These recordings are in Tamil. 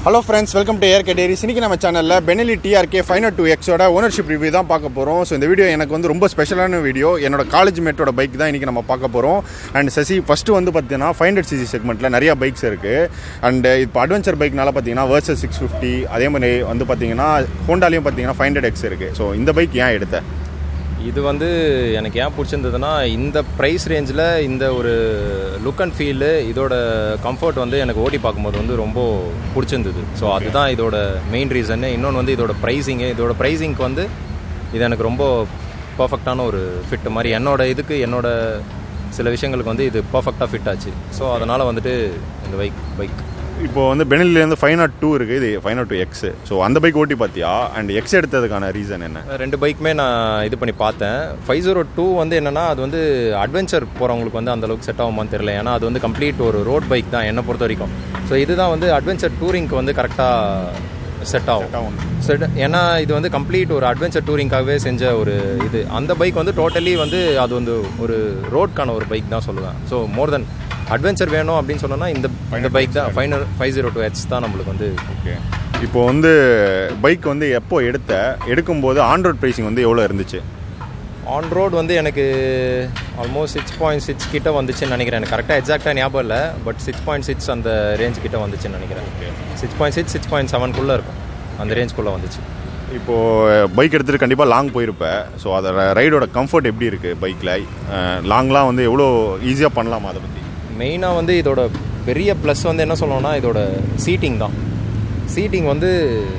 Hello friends welcome to ARK diaries இன்னைக்கு நம்ம சேனலில் Benelli TRK five nought two எக்ஸோட ஓனர்ஷிப் ரிவ்யூ தான் பார்க்க போகிறோம் ஸோ இந்த வீடியோ எனக்கு வந்து ரொம்ப ஸ்பெஷலான வீடியோ என்னோட காலேஜ் மேட்டோட பைக் தான் இன்றைக்கி நம்ம பார்க்க போகிறோம் அண்ட் சசி ஃபஸ்ட்டு வந்து பார்த்தீங்கன்னா ஃபைவ் ஹண்ட்ரட் சிசி செக்மெண்ட்டில் நிறையா பைக்ஸ் இருக்குது அண்ட் இப்போ அட்வென்ச்சர் பைக்னால பார்த்தீங்கன்னா வேர்சஸ் சிக்ஸ் ஃபிஃப்டி அதே மாதிரி வந்து பார்த்தீங்கன்னா ஹோண்டாலையும் பார்த்தீங்கன்னா ஃபைவ் ஹண்ட்ரட் எக்ஸ் இருக்குது ஸோ இந்த பைக் ஏன் எடுத்தேன் இது வந்து எனக்கு ஏன் பிடிச்சிருந்ததுன்னா இந்த ப்ரைஸ் ரேஞ்சில் இந்த ஒரு லுக் அண்ட் ஃபீலு இதோட கம்ஃபர்ட் வந்து எனக்கு ஓட்டி பார்க்கும்போது வந்து ரொம்ப பிடிச்சிருந்தது ஸோ அதுதான் இதோட மெயின் ரீசன்னு இன்னொன்று வந்து இதோட ப்ரைஸிங்கு இதோட ப்ரைஸிங்க்கு வந்து இது எனக்கு ரொம்ப பர்ஃபெக்டான ஒரு ஃபிட் மாதிரி என்னோட இதுக்கு என்னோட சில விஷயங்களுக்கு வந்து இது பர்ஃபெக்டாக ஃபிட் ஆச்சு ஸோ அதனால் வந்துட்டு இந்த பைக் பைக் இப்போ வந்து பெனலிலேருந்து ஃபைவ் நாட் டூ இருக்குது இது five nought two X so அந்த பைக் ஓட்டி பார்த்தியா அண்ட் எக்ஸ் எடுத்ததுக்கான ரீசன் என்ன ரெண்டு பைக்குமே நான் இது பண்ணி பார்த்தேன் ஃபைவ் ஜீரோ டூ வந்து என்னென்னா அது வந்து அட்வென்ச்சர் போகிறவங்களுக்கு வந்து அந்தளவுக்கு செட் ஆகுமான்னு தெரியல ஏன்னா அது வந்து கம்ப்ளீட் ஒரு ரோட் பைக் தான் என்னை பொறுத்த வரைக்கும் ஸோ இதுதான் வந்து அட்வென்ச்சர் டூரிங்க்கு வந்து கரெக்டாக செட் ஆகும் செட் ஏன்னா இது வந்து கம்ப்ளீட் ஒரு அட்வென்ச்சர் டூரிங்காகவே செஞ்ச ஒரு இது அந்த பைக் வந்து டோட்டலி வந்து அது வந்து ஒரு ரோட்கான ஒரு பைக் தான் சொல்லுவேன் ஸோ மோர் தென் அட்வென்ச்சர் வேணும் அப்படின்னு சொன்னோன்னா இந்த இந்த பைக் தான் five five zero two H தான் நம்மளுக்கு வந்து ஓகே இப்போ வந்து பைக் வந்து எப்போ எடுத்த எடுக்கும்போது ஆன் ரோட் ப்ரைஸிங் வந்து எவ்வளோ இருந்துச்சு ஆன் ரோட் வந்து எனக்கு ஆல்மோஸ்ட் சிக்ஸ் பாயிண்ட் சிக்ஸ் கிட்ட வந்துச்சுன்னு நினைக்கிறேன் எனக்கு கரெக்டாக எக்ஸாக்டாக ஞாபகம் இல்லை பட் சிக்ஸ் பாயிண்ட் சிக்ஸ் அந்த ரேஞ்ச் கிட்ட வந்துச்சுன்னு நினைக்கிறேன் six point six six point செவன்குள்ளே இருக்கும் அந்த ரேஞ்ச்குள்ளே வந்துச்சு இப்போது பைக் எடுத்துகிட்டு கண்டிப்பாக லாங் போயிருப்பேன் ஸோ அதோட ரைடோட கம்ஃபர்ட் எப்படி இருக்குது பைக்கில் லாங்லாம் வந்து எவ்வளோ ஈஸியாக பண்ணலாமா அதை பற்றி மெயினாக வந்து இதோட பெரிய ப்ளஸ் வந்து என்ன சொல்லணும்னா இதோட சீட்டிங் தான் சீட்டிங் வந்து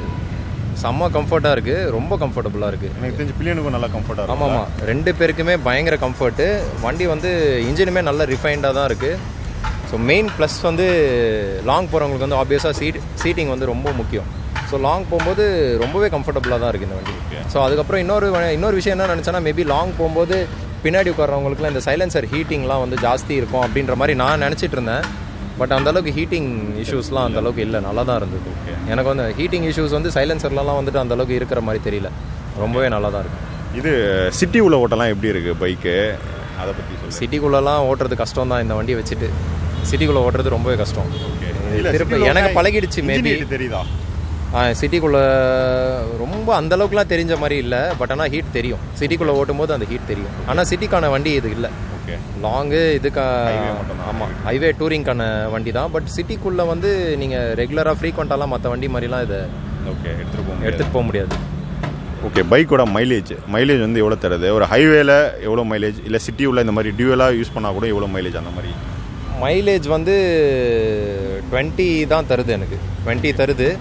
செம்ம கம்ஃபர்ட்டாக இருக்குது ரொம்ப கம்ஃபர்டபுளாக இருக்குது எனக்கு தெரிஞ்சு பிள்ளைனுக்கும் நல்லா கம்ஃபர்ட்டாக இருக்கும் ஆமாம் ஆமாம் ரெண்டு பேருக்குமே பயங்கர கம்ஃபர்ட்டு வண்டி வந்து இன்ஜினுமே நல்ல ரிஃபைண்டாக தான் இருக்குது ஸோ மெயின் ப்ளஸ் வந்து லாங் போகிறவங்களுக்கு வந்து ஆப்வியஸாக சீட் சீட்டிங் வந்து ரொம்ப முக்கியம் ஸோ லாங் போகும்போது ரொம்பவே கம்ஃபர்டபுளாக தான் இருக்குது இந்த வண்டி ஸோ அதுக்கப்புறம் இன்னொரு வ- இன்னொரு விஷயம் என்ன நினச்சேன்னா மேபி லாங் போகும்போது பின்னாடி உட்காரவங்களுக்குலாம் இந்த சைலன்சர் ஹீட்டிங்லாம் வந்து ஜாஸ்தி இருக்கும் அப்படின்ற மாதிரி நான் நினச்சிட்டு இருந்தேன் பட் அந்தளவுக்கு ஹீட்டிங் இஷ்யூஸ்லாம் அந்தளவுக்கு இல்லை நல்லா தான் இருந்தது எனக்கு வந்து ஹீட்டிங் இஷ்யூஸ் வந்து சைலன்சர்லலாம் வந்துட்டு அந்தளவுக்கு இருக்கிற மாதிரி தெரியல ரொம்பவே நல்லா தான் இருக்குது இது சிட்டி உள்ள ஓட்டலாம் எப்படி இருக்குது பைக்கு அதை பற்றி சொல்லு சிட்டிக்குள்ளெல்லாம் ஓட்டுறது கஷ்டம் தான் இந்த வண்டியை வச்சுட்டு சிட்டிக்குள்ளே ஓட்டுறது ரொம்பவே கஷ்டம் இல்ல, திருப்பி city ல எனக்கு ஓட்டினா பழகிடுச்சு engine மேபி heat தெரியுதா சிட்டிக்குள்ளே ரொம்ப அந்த அளவுக்குலாம் தெரிஞ்ச மாதிரி இல்லை பட் ஆனால் ஹீட் தெரியும் சிட்டிக்குள்ளே ஓட்டும்போது அந்த ஹீட் தெரியும் ஆனால் சிட்டிக்கான வண்டி இது இல்லை ஓகே லாங்கு இதுக்கா Highway மட்டும்தான். ஆமாம் ஹைவே டூரிங்க்கான வண்டி தான் பட் சிட்டிக்குள்ளே வந்து நீங்கள் ரெகுலராக ஃப்ரீக்வெண்ட்டாலாம் மற்ற வண்டி மாதிரிலாம் இதை ஓகே எடுத்துகிட்டு போங்க எடுத்துகிட்டு போக முடியாது ஓகே பைக்கோட மைலேஜ் மைலேஜ் வந்து எவ்வளோ தருது ஒரு ஹைவேல எவ்வளோ மைலேஜ் இல்லை சிட்டி உள்ள இந்த மாதிரி டியூவலாக யூஸ் பண்ணால் கூட எவ்வளோ மைலேஜ் அந்த மாதிரி மைலேஜ் வந்து டுவெண்ட்டி தான் தருது எனக்கு டுவெண்ட்டி தருது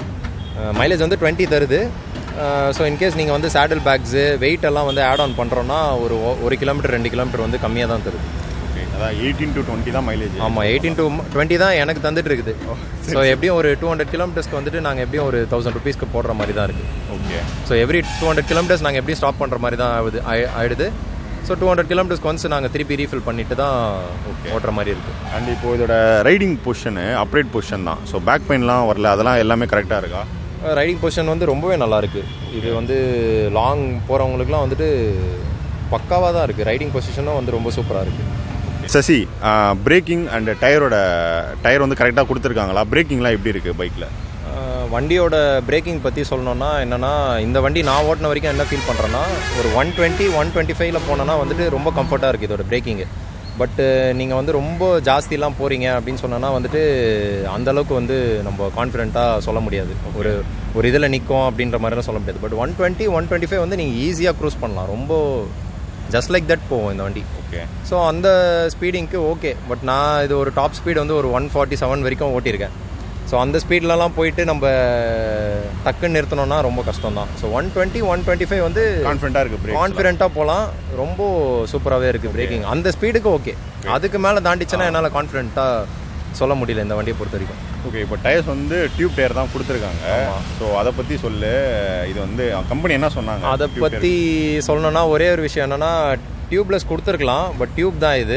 மைலேஜ் வந்து டுவெண்ட்டி தருது ஸோ இன்கேஸ் நீங்கள் வந்து சேடில் பேக்ஸு வெயிட் எல்லாம் வந்து ஆட் ஆன் பண்ணுறோன்னா ஒரு ஒ- ஒரு கிலோமீட்டர் ரெண்டு கிலோமீட்டர் வந்து கம்மியாக தான் தருது ஓகே அதான் எயிட்டீன் டு டுவெண்ட்டி தான் மைலேஜ் ஆமாம் எயிட்டீன் டு டுவெண்ட்டி தான் எனக்கு தந்துட்டு இருக்குது ஸோ எப்படியும் ஒரு டூ ஹண்ட்ரட் கிலோமீட்டர்ஸ்க்கு வந்துட்டு நாங்கள் எப்படியும் ஒரு தௌசண்ட் ருபீஸ்க்கு போடுற மாதிரி தான் இருக்குது okay so every two hundred kilometres நாங்கள் எப்படி ஸ்டாப் பண்ணுற மாதிரி தான் ஆகுது ஆயி- ஆயிடுது ஸோ டூ ஹண்ட்ரட் கிலோமீட்டர்ஸ்க்கு ஒன்ஸ் நாங்கள் திருப்பி ரீஃபில் பண்ணிட்டு தான் ஓட்டுற மாதிரி இருக்குது அண்ட் இப்போ இதோட ரைடிங் பொசிஷனு அப்ரேட் பொசிஷன் தான் ஸோ பேக் பெயின்லாம் வரல அதெல்லாம் எல்லாமே கரெக்டாக இருக்கா ரைடிங் பொசிஷன் வந்து ரொம்பவே நல்லா இருக்கு இது வந்து லாங் போகிறவங்களுக்குலாம் வந்துட்டு பக்காவாக தான் இருக்குது ரைடிங் பொசிஷனும் வந்து ரொம்ப சூப்பராக இருக்குது சசி பிரேக்கிங் அண்ட் டயரோட டயர் வந்து கரெக்டாக கொடுத்துருக்காங்களா பிரேக்கிங்லாம் எப்படி இருக்குது பைக்கில் வண்டியோட பிரேக்கிங் பற்றி சொல்லணும்னா என்னென்னா இந்த வண்டி நான் ஓட்டின வரைக்கும் என்ன ஃபீல் பண்ணுறேன்னா ஒரு ஒன் டுவெண்ட்டி ஒன் டுவெண்ட்டி ஃபைவ்ல போனோன்னா வந்துட்டு ரொம்ப கம்ஃபர்ட்டாக இருக்குது இதோட பிரேக்கிங்கு பட்டு நீங்கள் வந்து ரொம்ப ஜாஸ்திலாம் போகிறீங்க அப்படின்னு சொன்னோன்னா வந்துட்டு அந்த அளவுக்கு வந்து நம்ம கான்ஃபிடென்ட்டாக சொல்ல முடியாது ஒரு ஒரு இதில் நிற்கும் அப்படின்ற மாதிரிலாம் சொல்ல முடியாது but one twenty one twenty five வந்து நீங்கள் ஈஸியாக க்ரூஸ் பண்ணலாம் ரொம்ப ஜஸ்ட் லைக் தட் போகும் இந்த வண்டி ஓகே ஸோ அந்த ஸ்பீடிங்க்கு ஓகே பட் நான் இது ஒரு டாப் ஸ்பீடு வந்து ஒரு ஒன் ஃபார்ட்டி செவன் வரைக்கும் ஓட்டியிருக்கேன் ஸோ அந்த ஸ்பீட்லலாம் போயிட்டு நம்ம டக்குன்னு நிறுத்தணும்னா ரொம்ப கஷ்டம் தான் so one twenty one twenty five வந்து கான்ஃபிடண்ட்டாக இருக்குது பிரேக் கான்ஃபிடென்ட்டாக போகலாம் ரொம்ப சூப்பராகவே இருக்குது பிரேக்கிங் அந்த ஸ்பீடுக்கு ஓகே அதுக்கு மேலே தாண்டிச்சுன்னா என்னால் கான்ஃபிடென்ட்டாக சொல்ல முடியல இந்த வண்டியை பொறுத்த வரைக்கும் ஓகே இப்போ டயர்ஸ் வந்து டியூப் டயர் தான் கொடுத்துருக்காங்க ஸோ அதை பற்றி சொல்லு இது வந்து கம்பெனி என்ன சொன்னாங்க அதை tube tire? பற்றி சொல்லணும்னா ஒரே ஒரு விஷயம் என்னென்னா டியூப்லெஸ் கொடுத்துருக்கலாம் பட் டியூப் தான் இது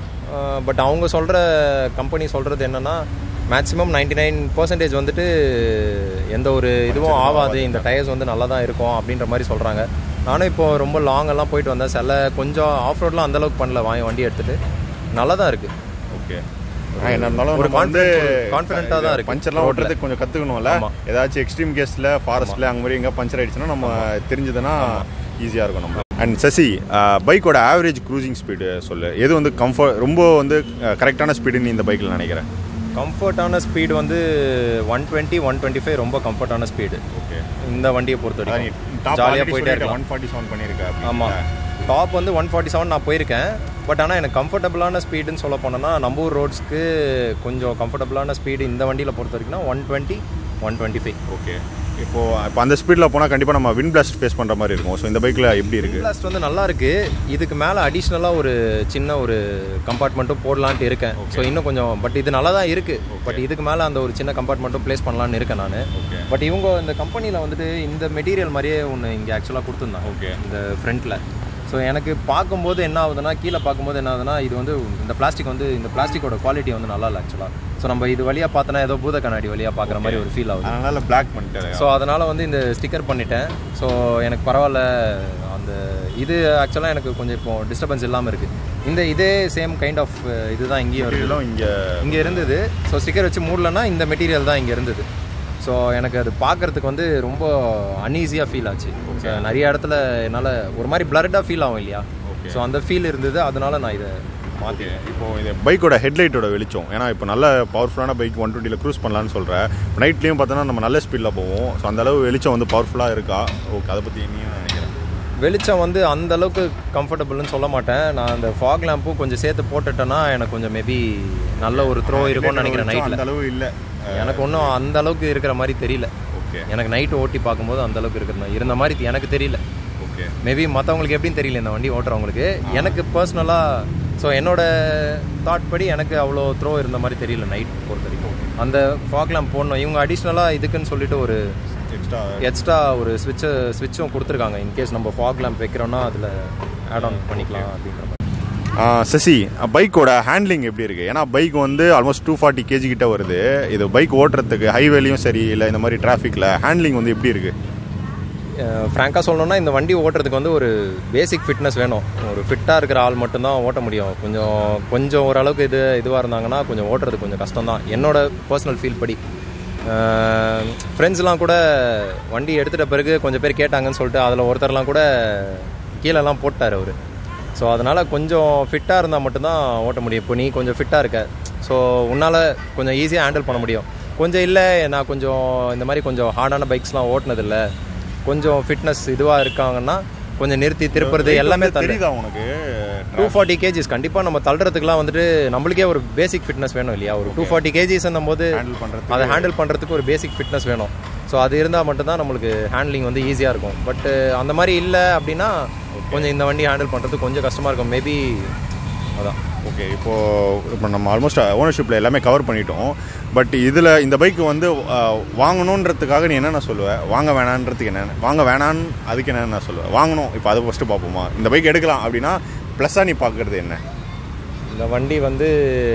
பட் அவங்க சொல்கிற கம்பெனி சொல்கிறது என்னென்னா மேக்ஸிமம் நைன்டி நைன் பர்சன்டேஜ் வந்துட்டு எந்த ஒரு இதுவும் ஆகாது இந்த டயர்ஸ் வந்து நல்லா தான் இருக்கும் அப்படின்ற மாதிரி சொல்கிறாங்க நானும் இப்போ ரொம்ப லாங் எல்லாம் போயிட்டு வந்தேன் சில கொஞ்சம் ஆஃப் ரோட்லாம் அந்தளவுக்கு பண்ணல வாங்கி வண்டி எடுத்துகிட்டு நல்லா தான் இருக்குது ஓகே ஆனா, என்ன இருந்தாலும் ஒரு நம்ம வந்து கான்ஃபிடென்ட்டாக தான் இருக்கு பஞ்சர்லாம் ஓட்டுறதுக்கு கொஞ்சம் கற்றுக்கணும்ல ஆமா. ஏதாச்சும் எக்ஸ்ட்ரீம் கேஸில் ஃபாரஸ்ட்டில் அங்கே மாதிரி எங்கே பஞ்சர் ஆயிடுச்சுன்னா நம்ம தெரிஞ்சதுன்னா ஈஸியாக இருக்கும் நம்ம அண்ட் சசி பைக்கோட ஆவரேஜ் க்ரூசிங் ஸ்பீடு சொல்லு எது வந்து கம்ஃபர்ட் ரொம்ப வந்து கரெக்டான ஸ்பீடுன்னு இந்த பைக்கில் நினைக்கிறேன் கம்ஃபர்ட்டான ஸ்பீடு வந்து one twenty one twenty five ரொம்ப கம்ஃபர்ட்டான ஸ்பீடு ஓகே இந்த வண்டியை பொறுத்த வரைக்கும் ஜாலியாக போயிட்டே இருக்கலாம் ஒன் ஃபார்ட்டி செவன் பண்ணியிருக்கேன் ஆமாம் டாப் வந்து ஒன் ஃபார்ட்டி செவன் நான் போயிருக்கேன் பட் ஆனால் எனக்கு கம்ஃபர்டபுளான ஸ்பீடுன்னு சொல்ல போனோன்னா நம்ம ஊர் ரோட்ஸ்க்கு கொஞ்சம் கம்ஃபர்டபுளான ஸ்பீடு இந்த வண்டியில் பொறுத்த வரைக்கும் one twenty one twenty five okay இப்போ இப்போ அந்த ஸ்பீடில் போனால் கண்டிப்பாக நம்ம வின் பிளாஸ்ட் ஃபேஸ் பண்ணுற மாதிரி இருக்கும் ஸோ இந்த பைக்கில் எப்படி இருக்குது பிளாஸ்ட் வந்து நல்லா இருக்கு இதுக்கு மேலே அடிஷ்னலாக ஒரு சின்ன ஒரு கம்பார்ட்மெண்ட்டும் போடலான்ட்டு இருக்கேன் ஸோ இன்னும் கொஞ்சம் பட் இது நல்லா தான் இருக்கு பட் இதுக்கு மேலே அந்த ஒரு சின்ன கம்பார்ட்மெண்ட்டும் ப்ளேஸ் பண்ணலான்னு இருக்கேன் நான் ஓகே பட் இவங்க இந்த கம்பெனியில் வந்துட்டு இந்த மெட்டீரியல் மாதிரியே ஒன்று இங்கே ஆக்சுவலாக கொடுத்துருந்தாங்க ஓகே இந்த ஃப்ரண்ட்டில் ஸோ எனக்கு பார்க்கும்போது என்ன ஆகுதுன்னா கீழே பார்க்கும்போது என்ன ஆகுதுன்னா இது வந்து இந்த பிளாஸ்டிக் வந்து இந்த பிளாஸ்டிக்கோட குவாலிட்டி வந்து நல்லா இல்லை ஆக்சுவலாக ஸோ நம்ம இது வழியாக பார்த்தோன்னா ஏதோ பூத கண்ணாடி வழியாக பார்க்குற மாதிரி ஒரு ஃபீல் ஆகுது அதனால பிளாக் பண்ணிட்டேன் ஸோ அதனால் வந்து இந்த ஸ்டிக்கர் பண்ணிட்டேன் ஸோ எனக்கு பரவாயில்ல அந்த இது ஆக்சுவலாக எனக்கு கொஞ்சம் இப்போ டிஸ்டர்பன்ஸ் இல்லாமல் இருக்குது இந்த இதே சேம் கைண்ட் ஆஃப் இதுதான் இங்கேயும் வருது இதெல்லாம் இங்கே இங்கே இருந்தது ஸோ ஸ்டிக்கர் வச்சு மூடலன்னா இந்த மெட்டீரியல் தான் இங்கே இருந்தது ஸோ எனக்கு அது பார்க்கறதுக்கு வந்து ரொம்ப அன்ஈஸியாக ஃபீல் ஆச்சு So, நிறைய இடத்துல என்னால் ஒரு மாதிரி பிளர்டாக ஃபீல் ஆகும் இல்லையா Okay. ஸோ அந்த ஃபீல் இருந்தது அதனால நான் இதை மாற்றி இப்போ இது பைக்கோட ஹெட்லைட்டோட வெளிச்சம் ஏன்னா இப்போ நல்ல பவர்ஃபுல்லான பைக் ஒன் டுவெண்ட்டியில் க்ரூஸ் பண்ணலான்னு சொல்கிறேன் நைட்லேயும் பார்த்தோன்னா நம்ம நல்ல ஸ்பீடில் போவோம் ஸோ அந்த அளவு வெளிச்சம் வந்து பவர்ஃபுல்லாக இருக்கா ஓகே அதை பற்றி நீ நினைக்கிறேன் வெளிச்சம் வந்து அந்த அளவுக்கு கம்ஃபர்டபுள்னு சொல்ல மாட்டேன் நான் அந்த ஃபாக் லேம்பும் கொஞ்சம் சேர்த்து போட்டுட்டேன்னா எனக்கு கொஞ்சம் மேபி நல்ல ஒரு த்ரோ இருக்கும்னு நினைக்கிறேன் வெளிச்சம் நைட்டில் அந்த அளவு இல்லை எனக்கு ஒன்றும் அந்த அளவுக்கு இருக்கிற மாதிரி தெரியல ஓகே எனக்கு நைட்டு ஓட்டி பார்க்கும்போது அந்த அளவுக்கு இருக்கிற இருந்த மாதிரி எனக்கு தெரியல ஓகே மேபி மற்றவங்களுக்கு எப்படின்னு தெரியல இந்த வண்டி ஓட்டுறவங்களுக்கு எனக்கு பர்சனலாக ஸோ என்னோட தாட் படி எனக்கு அவ்வளோ த்ரோ இருந்த மாதிரி தெரியல நைட் பொறுத்த வரைக்கும் அந்த ஃபாக்லாம் போடணும் இவங்க அடிஷ்னலாக இதுக்குன்னு சொல்லிட்டு ஒரு எக்ஸ்ட்ரா எக்ஸ்ட்ரா ஒரு ஸ்விட்சு ஸ்விட்சும் கொடுத்துருக்காங்க இன்கேஸ் நம்ம ஃபாக் லேம்ப் வைக்கிறோன்னா அதில் ஆட் ஆன் பண்ணிக்கலாம் அப்படின்ற மாதிரி சசி பைக்கோட ஹேண்ட்லிங் எப்படி இருக்குது ஏன்னா பைக் வந்து ஆல்மோஸ்ட் டூ ஃபார்ட்டி கேஜி கிட்ட வருது இது பைக் ஓட்டுறதுக்கு ஹைவேலையும் சரி இல்லை இந்த மாதிரி டிராஃபிக்கில் ஹேண்ட்லிங் வந்து எப்படி இருக்குது ஃப்ராங்காக சொல்லணும்னா இந்த வண்டி ஓட்டுறதுக்கு வந்து ஒரு பேசிக் ஃபிட்னஸ் வேணும் ஒரு ஃபிட்டாக இருக்கிற ஆள் மட்டும்தான் ஓட்ட முடியும் கொஞ்சம் கொஞ்சம் ஓரளவுக்கு இது இதுவாக இருந்தாங்கன்னா கொஞ்சம் ஓட்டுறது கொஞ்சம் கஷ்டம் தான் என்னோட பர்சனல் ஃபீல் படி ஃப்ரெண்ட்ஸ்லாம் கூட வண்டி எடுத்துட்ட பிறகு கொஞ்சம் பேர் கேட்டாங்கன்னு சொல்லிட்டு அதில் ஒருத்தர்லாம் கூட கீழெல்லாம் போட்டார் அவர் ஸோ அதனால் கொஞ்சம் ஃபிட்டாக இருந்தால் மட்டும்தான் ஓட்ட முடியும் இப்போ நீ கொஞ்சம் ஃபிட்டாக இருக்க ஸோ உன்னால் கொஞ்சம் ஈஸியாக ஹேண்டில் பண்ண முடியும் கொஞ்சம் இல்லை நான் கொஞ்சம் இந்த மாதிரி கொஞ்சம் ஹார்டான பைக்ஸ்லாம் ஓட்டினதில்லை கொஞ்சம் ஃபிட்னஸ் இதுவாக இருக்காங்கன்னா கொஞ்சம் நிறுத்தி திருப்புறது எல்லாமே தள்ளு தெரியுதா உனக்கு டூ ஃபார்ட்டி கேஜிஸ் கண்டிப்பாக நம்ம தள்ளுறதுக்குலாம் வந்துட்டு நம்மளுக்கே ஒரு பேசிக் ஃபிட்னஸ் வேணும் இல்லையா ஒரு டூ ஃபார்ட்டி கேஜிஸ் போது ஹேண்டில் பண்ணுறது அதை ஹேண்டில் பண்ணுறதுக்கு ஒரு பேசிக் ஃபிட்னஸ் வேணும் ஸோ அது இருந்தால் மட்டும்தான் நம்மளுக்கு ஹேண்ட்லிங் வந்து ஈஸியாக இருக்கும் பட் அந்த மாதிரி இல்லை அப்படின்னா கொஞ்சம் இந்த வண்டி ஹேண்டில் பண்ணுறது கொஞ்சம் கஷ்டமாக இருக்கும் மேபி அதான் ஓகே இப்போது இப்போ நம்ம ஆல்மோஸ்ட் ஓனர்ஷிப்பில் எல்லாமே கவர் பண்ணிட்டோம் பட் இதில் இந்த பைக்கு வந்து அஹ், வாங்கணுன்றதுக்காக நீ என்னென்ன சொல்லுவ வாங்க வேணான்றதுக்கு என்ன வாங்க வேணான்னு அதுக்கு என்னென்ன நான் சொல்லுவேன் வாங்கணும் இப்போ அதை ஃபஸ்ட்டு பார்ப்போமா இந்த பைக் எடுக்கலாம் அப்படின்னா ப்ளஸ்ஸாக நீ பார்க்குறது என்ன இந்த வண்டி வந்து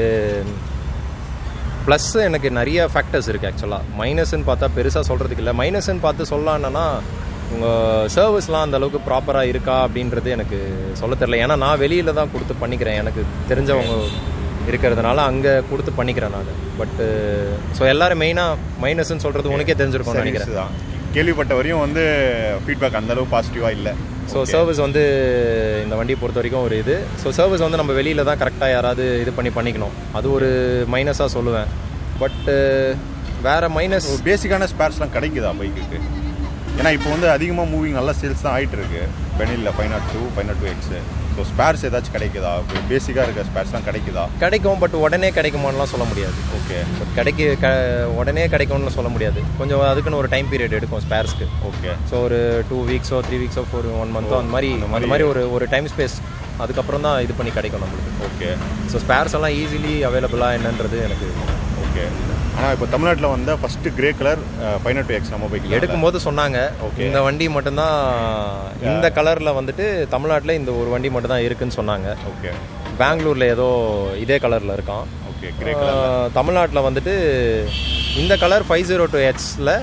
ப்ளஸ் எனக்கு நிறைய ஃபேக்டர்ஸ் இருக்குது ஆக்சுவலாக மைனஸ்ன்னு பார்த்தா பெருசாக சொல்கிறதுக்கு இல்லை மைனஸ்ன்னு பார்த்து சொல்லலான்னா உங்கள் சர்வீஸ்லாம் அந்த அளவுக்கு ப்ராப்பராக இருக்கா அப்படின்றது எனக்கு சொல்ல தெரில ஏன்னா நான் வெளியில் தான் கொடுத்து பண்ணிக்கிறேன் எனக்கு தெரிஞ்சவங்க இருக்கிறதுனால அங்கே கொடுத்து பண்ணிக்கிறேன் நான் பட்டு ஸோ எல்லாரும் மெயினாக மைனஸ்ன்னு சொல்கிறது உனக்கே தெரிஞ்சிருக்கும்னு நினைக்கிறேன் Service தான் கேள்விப்பட்ட வரையும் வந்து ஃபீட்பேக் அந்தளவு பாசிட்டிவாக இல்லை ஸோ சர்வீஸ் வந்து இந்த வண்டியை பொறுத்த வரைக்கும் ஒரு இது ஸோ சர்வீஸ் வந்து நம்ம வெளியில் தான் கரெக்டாக யாராவது இது பண்ணி பண்ணிக்கணும் அது ஒரு மைனஸாக சொல்லுவேன் பட்டு வேறு மைனஸ் பேசிக்கான ஸ்பேர்ஸ்லாம் கிடைக்குதா பைக்குக்கு ஏன்னா இப்போ வந்து அதிகமாக மூவிங் நல்லா சேல்ஸ் தான் ஆகிட்டு இருக்கு பெனிலில் five nought two five nought two X so spares ஏதாச்சும் கிடைக்குதா பேசிக்காக இருக்க ஸ்பேர்ஸ்லாம் கிடைக்குதா கிடைக்கும் பட் உடனே கிடைக்குமான்லாம் சொல்ல முடியாது ஓகே பட் கிடைக்க க உடனே கிடைக்கும்னு சொல்ல முடியாது கொஞ்சம் அதுக்குன்னு ஒரு டைம் பீரியட் எடுக்கும் ஸ்பேர்ஸ்க்கு ஓகே ஸோ ஒரு டூ வீக்ஸோ த்ரீ வீக்ஸோ ஒரு ஒன் மந்த்தோ அந்த மாதிரி அந்த மாதிரி ஒரு ஒரு டைம் ஸ்பேஸ் அதுக்கப்புறம் தான் இது பண்ணி கிடைக்கும் நம்மளுக்கு ஓகே ஸோ ஸ்பேர்ஸ் எல்லாம் ஈஸிலி அவைலபிளாக என்னன்றது எனக்கு ஓகே ஆனால் இப்போ தமிழ்நாட்டில் வந்த first grey colour five nought two X நம்ம பைக் எடுக்கும்போது சொன்னாங்க இந்த வண்டி மட்டும்தான் இந்த கலரில் வந்துட்டு தமிழ்நாட்டில் இந்த ஒரு வண்டி மட்டும் தான் இருக்குன்னு சொன்னாங்க ஓகே பெங்களூரில் ஏதோ இதே கலரில் இருக்கான் ஓகே கிரே தமிழ்நாட்டில் வந்துட்டு இந்த கலர் ஃபைவ் ஜீரோ டூ ஹெச்ஸில்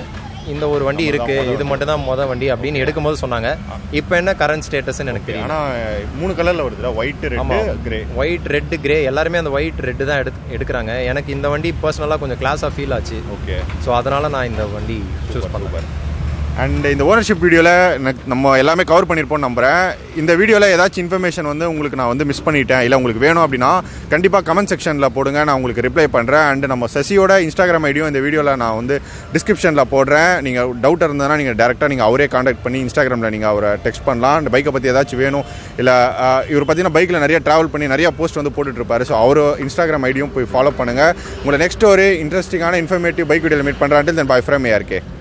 இந்த ஒரு வண்டி இருக்கு இது மட்டும் தான் மொதல் வண்டி அப்படின்னு எடுக்கும்போது சொன்னாங்க இப்போ என்ன கரண்ட் ஸ்டேட்டஸ்ன்னு எனக்கு தெரியும் ஆனால் மூணு கலரில் வருதுல white red grey white red grey எல்லாருமே அந்த ஒயிட் ரெட்டு தான் எடு எடுக்கிறாங்க எனக்கு இந்த வண்டி பர்சனலாக கொஞ்சம் கிளாஸாக ஃபீல் ஆச்சு ஓகே ஸோ அதனால் நான் இந்த வண்டி சூஸ் பண்ணுவேன் அண்ட் இந்த ஓனர்ஷிப் வீடியோவில் நம்ம எல்லாமே கவர் பண்ணியிருப்போம்னு நம்புகிறேன் இந்த வீடியோவில் ஏதாச்சும் இன்ஃபர்மேஷன் வந்து உங்களுக்கு நான் வந்து மிஸ் பண்ணிட்டேன் இல்லை உங்களுக்கு வேணும் அப்படின்னா கண்டிப்பாக கமெண்ட் செக்ஷனில் போடுங்க நான் உங்களுக்கு ரிப்ளை பண்ணுறேன் அண்ட் நம்ம சசியோட இன்ஸ்டாகிராம் ஐடியும் இந்த வீடியோவில் நான் வந்து டிஸ்கிரிப்ஷனில் போடுறேன் நீங்கள் டவுட் இருந்ததுன்னா நீங்கள் டேரெக்டாக நீங்கள் அவரே காண்டாக்ட் பண்ணி இன்ஸ்டாகிராமில் நீங்கள் அவரை டெக்ஸ்ட் பண்ணலாம் அந்த பைக்கை பற்றி ஏதாச்சும் வேணும் இல்லை இவர் பார்த்தீங்கன்னா பைக்கில் நிறைய ட்ராவல் பண்ணி நிறைய போஸ்ட் வந்து போட்டுட்ருப்பாரு ஸோ அவர் இன்ஸ்டாகிராம் ஐடியும் போய் ஃபாலோ பண்ணுங்கள் உங்களை நெக்ஸ்ட் ஒரு இன்ட்ரெஸ்டிங்கான இன்ஃபர்மேட்டிவ் பைக் வீடியோவில் மீட் பண்ணுறான்ட்டு தென் பை ஃப்ரம் ஏஆர்கே